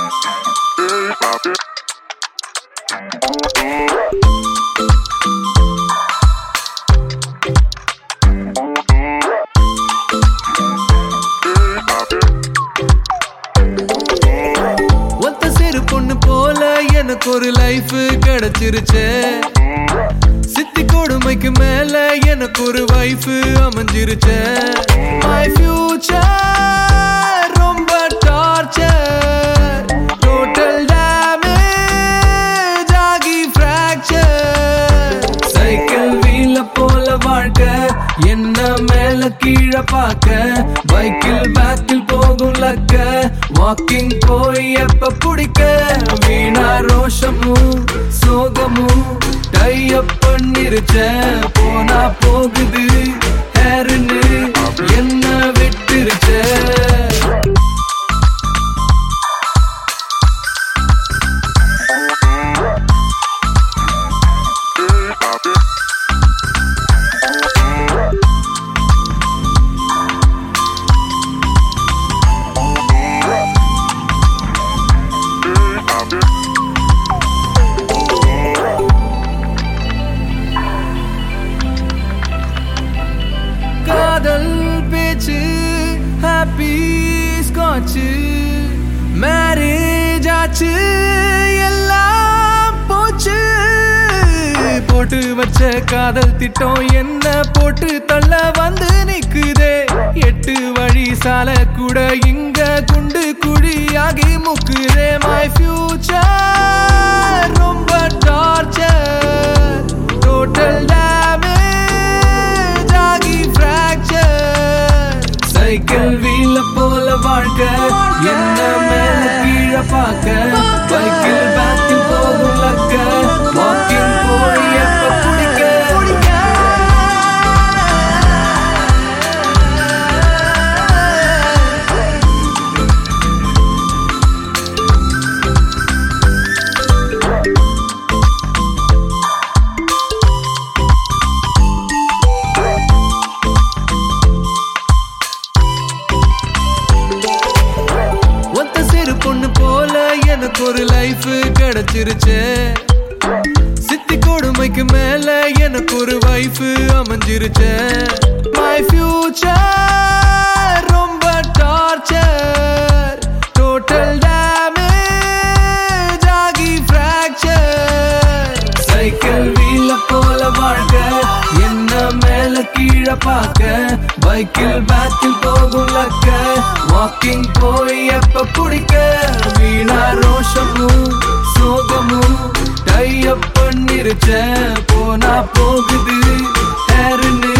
ஒத்த சிறு பொண்ணு போல எனக்கு ஒரு லைஃப் கிடைச்சிருச்சே சித்தி கொடுமைக்கு மேல எனக்கு ஒரு வைஃப் அமைஞ்சிருச்சே மை ஃபியூச்சர் ரொம்ப டார்ச்சர் டோட்டல் டேமேஜ் ஆகி ஃப்ராக்சர் சைக்கிள் வீல போல வாழ்க்கை என்ன மேல கீழே பார்க்க பைக்கில் பேக்கில் போகும் லக்க வாக்கிங் போய் எப்ப பிடிக்க வீணா ரோஷமும் சோகமும் டையப் பண்ணிருச்ச போனா போகுது ஹேருன்னு என்ன விட்டுருச்ச காதல் பேச்சு ஹாப்பி ஸ்காட்சு மேரேஜ் ஆச்சு எல்லாம் போச்சு போட்டு வச்ச காதல் திட்டம் என்ன போட்டு தள்ள வந்து நிக்குதே எட்டு வழி சாலை கூட இங்க குண்டு குழியாகி முக்குதே மை ஃபியூச்சர் ரொம்ப டார்ச்சர் டோட்டல் டேமேஜ் ஆகி ஃப்ராக்சர் சைக்கிள் வீல போல வாழ்க்கை என்ன மேல கீழே பார்க்க பைக்கில் பேக்கில் போகும் லக்க வாக்கிங் போய் எப்ப பிடிக்க ஒத்த சிறு பொண்ணு போல எனக்கு ஒரு லைஃப் கிடைச்சிருச்சே சித்தி கொடுமைக்கு மேல எனக்கு ஒரு வைஃப் அமைஞ்சிருச்சே மை ஃபியூச்சர் ரொம்ப டார்ச்சர் டோட்டல் டேமேஜ் ஆகி ஃப்ராக்சர் சைக்கிள் வீல போல வாழ்க்கை என்ன மேல கீழே பார்க்க பைக்கில் பேக்கில் போகும் லக்க வாக்கிங் போய் எப்ப பிடிக்க வீணா ரோஷமும் சோகமும் டையப் பண்ணிருச்ச போனா போகுது ஹேருன்னு